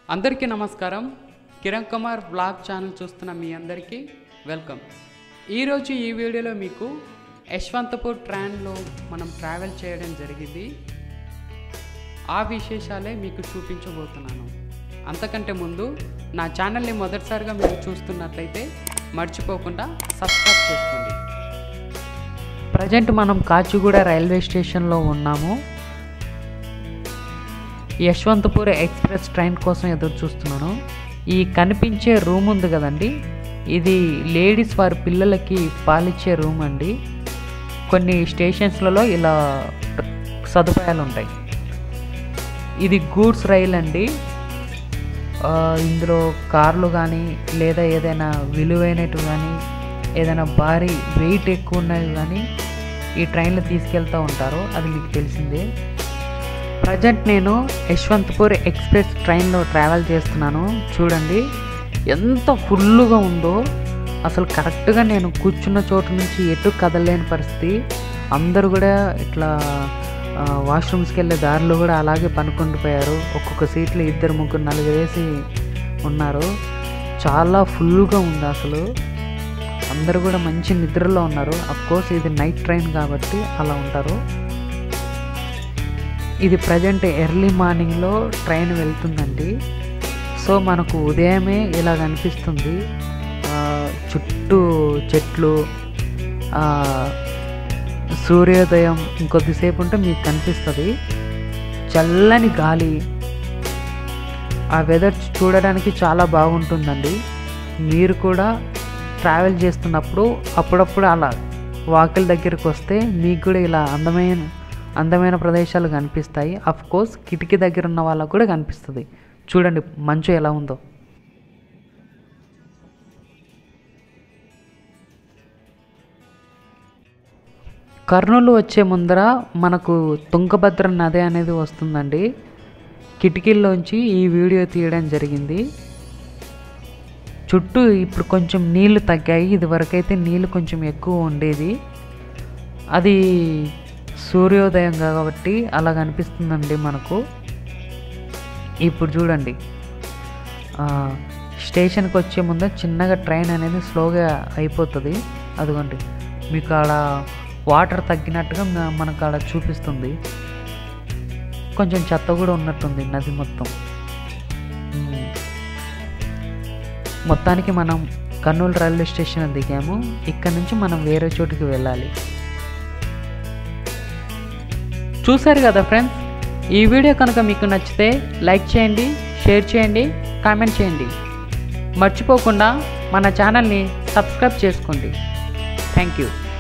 అందరికీ నమస్కారం Kiran Kumar blog channel చూస్తున్న మీ అందరికీ వెల్కమ్ ఈరోజు ఈ వీడియోలో మీకు యశ్వంతపూర్ ట్రైన్లో మనం ట్రావెల్ చేయడం జరిగింది ఆ విశేషాలే మీకు చూపించబోతున్నాను అంతకంటే ముందు నా ఛానల్ని మొదటిసారిగా మీరు చూస్తున్నట్లయితే మర్చిపోకుండా సబ్స్క్రైబ్ చేసుకోండి ప్రజెంట్ మనం కాచిగూడ రైల్వే స్టేషన్లో ఉన్నాము యశ్వంతపూర్ ఎక్స్ప్రెస్ ట్రైన్ కోసం ఎదురు చూస్తున్నాను ఈ కనిపించే రూమ్ ఉంది కదండి ఇది లేడీస్ వారి పిల్లలకి పాలిచ్చే రూమ్ అండి కొన్ని స్టేషన్స్లలో ఇలా సదుపాయాలు ఉంటాయి ఇది గూడ్స్ రైల్ అండి ఆ, ఇందులో కార్లు కానీ లేదా ఏదైనా విలువైనవి కానీ ఏదైనా భారీ వెయిట్ ఎక్కువ ఉన్నవి కానీ ఈ ట్రైన్లో తీసుకెళ్తూ ఉంటారు అది మీకు తెలిసిందే ప్రజెంట్ నేను యశ్వంతపూర్ ఎక్స్ప్రెస్ ట్రైన్లో ట్రావెల్ చేస్తున్నాను చూడండి ఎంత ఫుల్గా ఉందో అసలు కరెక్ట్గా నేను కూర్చున్న చోటు నుంచి ఎటు కదలలేని పరిస్థితి అందరూ కూడా ఇట్లా ఆ, వాష్రూమ్స్కి వెళ్ళే దారిలో కూడా అలాగే పనుకుండిపోయారు ఒక్కొక్క సీట్లో ఇద్దరు ముగ్గురు నలుగురు వేసి ఉన్నారు చాలా ఫుల్గా ఉంది అసలు అందరూ కూడా మంచి నిద్రలో ఉన్నారు కోర్స్ ఇది నైట్ ట్రైన్ కాబట్టి అలా ఉంటారు ఇది ప్రజెంట్ ఎర్లీ మార్నింగ్లో ట్రైన్ వెళ్తుందండి సో మనకు ఉదయమే ఇలా కనిపిస్తుంది ఆ, చుట్టూ చెట్లు ఆ, సూర్యోదయం ఇంకొద్దిసేపు ఉంటే మీకు కనిపిస్తుంది చల్లని గాలి ఆ వెదర్ చూడడానికి చాలా బాగుంటుందండి మీరు కూడా ట్రావెల్ చేస్తున్నప్పుడు అప్పుడప్పుడు అలా వాకిల దగ్గరికి వస్తే మీకు కూడా ఇలా అందమైన అందమైన ప్రదేశాలు కనిపిస్తాయి అఫ్ కోర్స్ కిటికీ దగ్గర ఉన్న వాళ్ళకు కూడా కనిపిస్తుంది చూడండి మంచు ఎలా ఉందో కర్నూలు వచ్చే ముందర మనకు తుంగభద్ర నది అనేది వస్తుందండి కిటికీల్లోంచి ఈ వీడియో తీయడం జరిగింది చుట్టూ ఇప్పుడు కొంచెం నీళ్లు తగ్గాయి ఇదివరకైతే నీళ్ళు కొంచెం ఎక్కువ ఉండేది అది సూర్యోదయం కాబట్టి అలా కనిపిస్తుందండి మనకు ఇప్పుడు చూడండి ఆ, స్టేషన్కి వచ్చే ముందు చిన్నగా ట్రైన్ అనేది స్లోగా అయిపోతుంది అదిగోండి మీకు ఆడ వాటర్ తగ్గినట్టుగా మ- మనకు ఆడ చూపిస్తుంది కొంచెం చెత్త కూడా ఉన్నట్టుంది నది మొత్తం ఉమ్. మొత్తానికి మనం కర్నూలు రైల్వే స్టేషన్ దిగాము ఇక్కడ నుంచి మనం వేరే చోటుకి వెళ్ళాలి చూశారు కదా ఫ్రెండ్స్ ఈ వీడియో కనుక మీకు నచ్చితే లైక్ చేయండి షేర్ చేయండి కామెంట్ చేయండి మర్చిపోకుండా మన ఛానల్ని సబ్స్క్రైబ్ చేసుకోండి థ్యాంక్ యూ